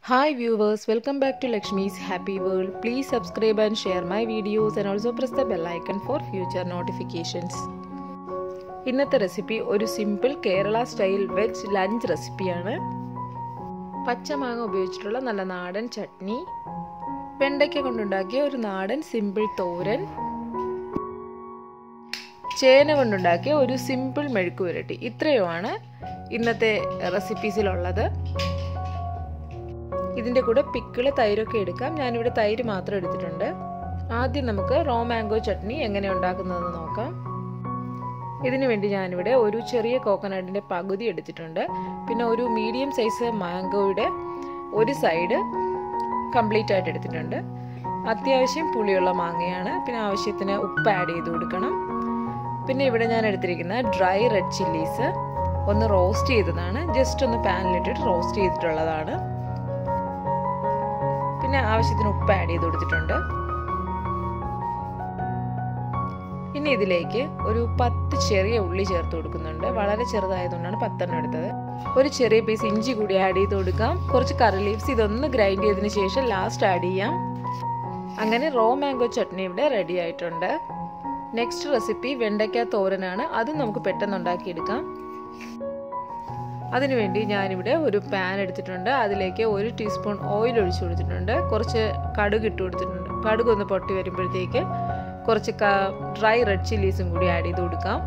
Hi viewers, welcome back to Lakshmi's Happy World. Please subscribe and share my videos and also press the bell icon for future notifications. ഇന്നത്തെ recipe ഒരു simple Kerala style veg lunch റെസിപ്പിയാണ് പച്ചമാങ്ങ ഉപയോഗിച്ചിട്ടുള്ള നല്ല നാടൻ ചട്നി വെണ്ടയ്ക്ക കൊണ്ടുണ്ടാക്കിയ ഒരു നാടൻ സിമ്പിൾ തോരൻ ചേന കൊണ്ടുണ്ടാക്കിയ ഒരു സിമ്പിൾ മെഴുക്ക് പുരട്ടി ഇത്രയുമാണ് ഇന്നത്തെ റെസിപ്പീസിലുള്ളത് ഇതിൻ്റെ കൂടെ പിക്കിള് തൈരൊക്കെ എടുക്കാം ഞാനിവിടെ തൈര് മാത്രം എടുത്തിട്ടുണ്ട് ആദ്യം നമുക്ക് റോ മാംഗോ ചട്നി എങ്ങനെ ഉണ്ടാക്കുന്നതെന്ന് നോക്കാം ഇതിനു വേണ്ടി ഞാനിവിടെ ഒരു ചെറിയ കോക്കനട്ടിൻ്റെ പകുതി എടുത്തിട്ടുണ്ട് പിന്നെ ഒരു മീഡിയം സൈസ് മാംഗോയുടെ ഒരു സൈഡ് കംപ്ലീറ്റ് ആയിട്ട് എടുത്തിട്ടുണ്ട് അത്യാവശ്യം പുളിയുള്ള മാങ്ങയാണ് പിന്നെ ആവശ്യത്തിന് ഉപ്പ് ആഡ് ചെയ്ത് കൊടുക്കണം പിന്നെ ഇവിടെ ഞാൻ എടുത്തിരിക്കുന്ന ഡ്രൈ റെഡ് ചില്ലീസ് ഒന്ന് റോസ്റ്റ് ചെയ്തതാണ് ജസ്റ്റ് ഒന്ന് പാനിലിട്ടിട്ട് റോസ്റ്റ് ചെയ്തിട്ടുള്ളതാണ് പിന്നെ ആവശ്യത്തിന് ഉപ്പ് ആഡ് ചെയ്ത് കൊടുത്തിട്ടുണ്ട് ഇനി ഇതിലേക്ക് ഒരു പത്ത് ചെറിയ ഉള്ളി ചേർത്ത് കൊടുക്കുന്നുണ്ട് വളരെ ചെറുതായതുകൊണ്ടാണ് പത്തെണ്ണം എടുത്തത് ഒരു ചെറിയ പീസ് ഇഞ്ചി കൂടി ആഡ് ചെയ്ത് കൊടുക്കാം കുറച്ച് കറി ലീവ്സ് ഇതൊന്ന് ഗ്രൈൻഡ് ചെയ്തതിന് ശേഷം ലാസ്റ്റ് ആഡ് ചെയ്യാം അങ്ങനെ റോ മാംഗോ ചട്നി ഇവിടെ റെഡി ആയിട്ടുണ്ട് നെക്സ്റ്റ് റെസിപ്പി വെണ്ടയ്ക്ക തോരനാണ് അത് നമുക്ക് പെട്ടെന്ന് ഉണ്ടാക്കിയെടുക്കാം അതിനുവേണ്ടി ഞാനിവിടെ ഒരു പാൻ എടുത്തിട്ടുണ്ട് അതിലേക്ക് ഒരു ടീസ്പൂൺ ഓയിൽ ഒഴിച്ചു കൊടുത്തിട്ടുണ്ട് കുറച്ച് കടുക് ഇട്ട് കൊടുത്തിട്ടുണ്ട് കടുക് ഒന്ന് പൊട്ടി വരുമ്പോഴത്തേക്ക് കുറച്ച് ഡ്രൈ റെഡ് ചില്ലീസും കൂടി ആഡ് ചെയ്ത് കൊടുക്കാം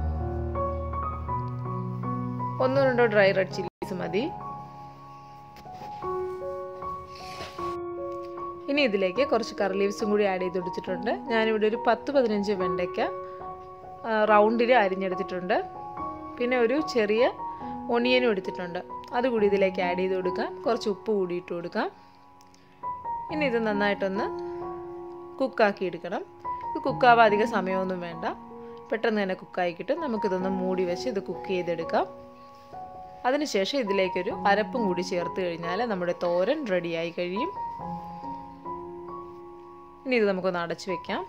ഒന്നോ രണ്ടോ ഡ്രൈ റെഡ് ചില്ലീസ് മതി ഇനി ഇതിലേക്ക് കുറച്ച് കറി ലീവ്സും കൂടി ആഡ് ചെയ്ത് കൊടുത്തിട്ടുണ്ട് ഞാനിവിടെ ഒരു പത്ത് പതിനഞ്ച് വെണ്ടയ്ക്ക റൗണ്ടിൽ അരിഞ്ഞെടുത്തിട്ടുണ്ട് പിന്നെ ഒരു ചെറിയ ഒണിയനും എടുത്തിട്ടുണ്ട് അതുകൂടി ഇതിലേക്ക് ആഡ് ചെയ്ത് കൊടുക്കാം കുറച്ച് ഉപ്പ് കൂടി ഇട്ട് കൊടുക്കാം ഇനി ഇത് നന്നായിട്ടൊന്ന് കുക്കാക്കി എടുക്കണം ഇത് കുക്കാവാൻ അധികം സമയമൊന്നും വേണ്ട പെട്ടെന്ന് തന്നെ കുക്കായി കിട്ടും നമുക്കിതൊന്ന് മൂടി വെച്ച് ഇത് കുക്ക് ചെയ്തെടുക്കാം അതിനുശേഷം ഇതിലേക്കൊരു അരപ്പും കൂടി ചേർത്ത് കഴിഞ്ഞാൽ നമ്മുടെ തോരൻ റെഡിയായി കഴിയും ഇനി ഇത് നമുക്കൊന്ന് അടച്ചു വെക്കാം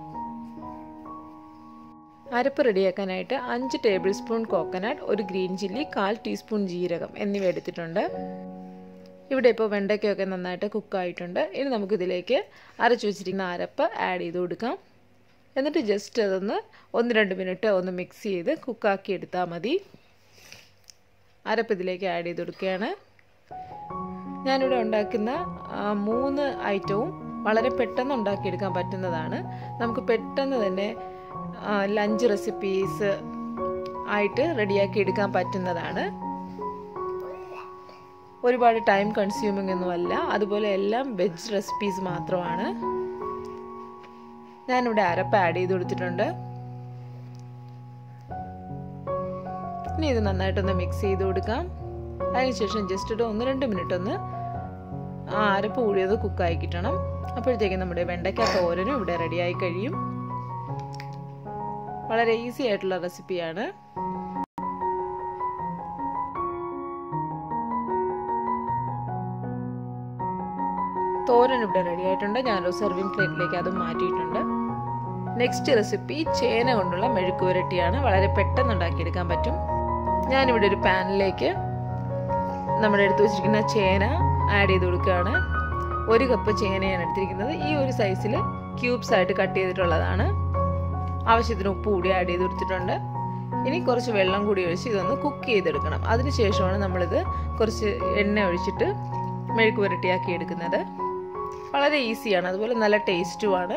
അരപ്പ് റെഡിയാക്കാനായിട്ട് അഞ്ച് ടേബിൾ സ്പൂൺ കോക്കനട്ട് ഒരു ഗ്രീൻ ചില്ലി കാൽ ടീസ്പൂൺ ജീരകം എന്നിവ എടുത്തിട്ടുണ്ട് ഇവിടെ ഇപ്പോൾ വെണ്ടയ്ക്കൊക്കെ നന്നായിട്ട് കുക്കായിട്ടുണ്ട് ഇനി നമുക്കിതിലേക്ക് അരച്ചു വെച്ചിരിക്കുന്ന അരപ്പ് ആഡ് ചെയ്ത് കൊടുക്കാം എന്നിട്ട് ജസ്റ്റ് അതൊന്ന് ഒന്ന് രണ്ട് മിനിറ്റ് ഒന്ന് മിക്സ് ചെയ്ത് കുക്കാക്കി എടുത്താൽ മതി അരപ്പ് ഇതിലേക്ക് ആഡ് ചെയ്ത് കൊടുക്കുകയാണ് ഞാനിവിടെ ഉണ്ടാക്കുന്ന മൂന്ന് ഐറ്റവും വളരെ പെട്ടെന്ന് ഉണ്ടാക്കിയെടുക്കാൻ പറ്റുന്നതാണ് നമുക്ക് പെട്ടെന്ന് തന്നെ ലഞ്ച് റെസിപ്പീസ് ആയിട്ട് റെഡിയാക്കി എടുക്കാൻ പറ്റുന്നതാണ് ഒരുപാട് ടൈം കൺസ്യൂമിംഗ് ഒന്നുമല്ല അതുപോലെ എല്ലാം വെജ് റെസിപ്പീസ് മാത്രമാണ് ഞാനിവിടെ അരപ്പ് ആഡ് ചെയ്ത് കൊടുത്തിട്ടുണ്ട് ഇനി ഇത് നന്നായിട്ടൊന്ന് മിക്സ് ചെയ്ത് കൊടുക്കാം അതിനുശേഷം ജസ്റ്റ് ഒരു ഒന്ന് രണ്ട് മിനിറ്റ് ഒന്ന് ആ അരപ്പ് കൂടിയത് കുക്കായി കിട്ടണം അപ്പോഴത്തേക്കും നമ്മുടെ വെണ്ടയ്ക്ക തോരനും ഇവിടെ റെഡിയായി കഴിയും വളരെ ഈസി ആയിട്ടുള്ള റെസിപ്പിയാണ് തോരൻ ഇവിടെ റെഡി ആയിട്ടുണ്ട് ഞാനൊരു സെർവിങ് പ്ലേറ്റിലേക്ക് അതും മാറ്റിയിട്ടുണ്ട് നെക്സ്റ്റ് റെസിപ്പി ചേന കൊണ്ടുള്ള മെഴുക്ക് പുരട്ടിയാണ് വളരെ പെട്ടെന്ന് ഉണ്ടാക്കിയെടുക്കാൻ പറ്റും ഞാനിവിടെ ഒരു പാനിലേക്ക് നമ്മുടെ എടുത്തു വെച്ചിരിക്കുന്ന ചേന ആഡ് ചെയ്ത് കൊടുക്കുകയാണ് ഒരു കപ്പ് ചേനയാണ് എടുത്തിരിക്കുന്നത് ഈ ഒരു സൈസിൽ ക്യൂബ്സ് ആയിട്ട് കട്ട് ചെയ്തിട്ടുള്ളതാണ് ആവശ്യത്തിന് ഉപ്പ് കൂടി ആഡ് ചെയ്ത് കൊടുത്തിട്ടുണ്ട് ഇനി കുറച്ച് വെള്ളം കൂടി ഒഴിച്ച് ഇതൊന്ന് കുക്ക് ചെയ്തെടുക്കണം അതിനുശേഷമാണ് നമ്മളിത് കുറച്ച് എണ്ണ ഒഴിച്ചിട്ട് മെഴുക്ക് പുരട്ടിയാക്കി എടുക്കുന്നത് വളരെ ഈസിയാണ് അതുപോലെ നല്ല ടേസ്റ്റുമാണ്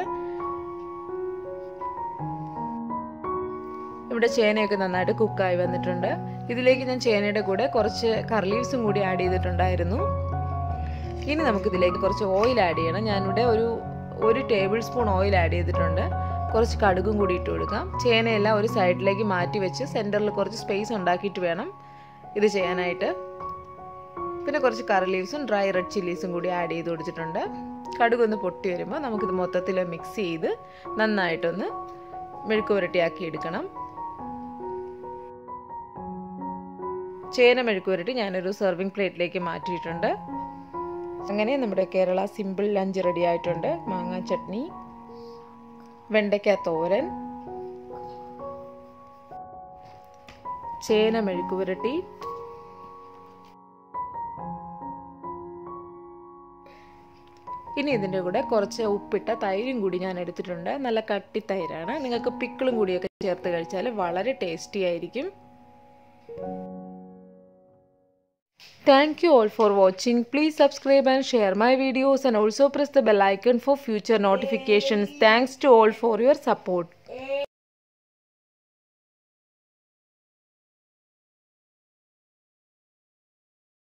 ഇവിടെ ചേനയൊക്കെ നന്നായിട്ട് കുക്കായി വന്നിട്ടുണ്ട് ഇതിലേക്ക് ഞാൻ ചേനയുടെ കൂടെ കുറച്ച് കർലീവ്സും കൂടി ആഡ് ചെയ്തിട്ടുണ്ടായിരുന്നു ഇനി നമുക്കിതിലേക്ക് കുറച്ച് ഓയിൽ ആഡ് ചെയ്യണം ഞാനിവിടെ ഒരു ഒരു ടേബിൾ സ്പൂൺ ഓയിൽ ആഡ് ചെയ്തിട്ടുണ്ട് കുറച്ച് കടുകും കൂടി ഇട്ട് കൊടുക്കാം ചേനയെല്ലാം ഒരു സൈഡിലേക്ക് മാറ്റി വെച്ച് സെൻറ്ററിൽ കുറച്ച് സ്പേസ് ഉണ്ടാക്കിയിട്ട് വേണം ഇത് ചെയ്യാനായിട്ട് പിന്നെ കുറച്ച് കറി ലീവ്സും ഡ്രൈ റെഡ് ചില്ലീസും കൂടി ആഡ് ചെയ്ത് കൊടുത്തിട്ടുണ്ട് കടുകൊന്ന് പൊട്ടി വരുമ്പോൾ നമുക്കിത് മൊത്തത്തിൽ മിക്സ് ചെയ്ത് നന്നായിട്ടൊന്ന് മെഴുക്ക് പുരട്ടിയാക്കി എടുക്കണം ചേന മെഴുക്ക് പുരട്ടി ഞാനൊരു സെർവിങ് പ്ലേറ്റിലേക്ക് മാറ്റിയിട്ടുണ്ട് അങ്ങനെ നമ്മുടെ കേരള സിമ്പിൾ ലഞ്ച് റെഡി ആയിട്ടുണ്ട് മാങ്ങ ചട്നി വെണ്ടയ്ക്ക തോരൻ ചേന മെഴുക്ക് പുരട്ടി ഇനി ഇതിൻ്റെ കൂടെ കുറച്ച് ഉപ്പിട്ട തൈരും കൂടി ഞാൻ എടുത്തിട്ടുണ്ട് നല്ല കട്ടി തൈരാണ് നിങ്ങൾക്ക് പിക്കിളും കൂടിയൊക്കെ ചേർത്ത് കഴിച്ചാൽ വളരെ ടേസ്റ്റി ആയിരിക്കും Thank you all for watching. Please subscribe and share my videos and also press the bell icon for future notifications. Thanks to all for your support.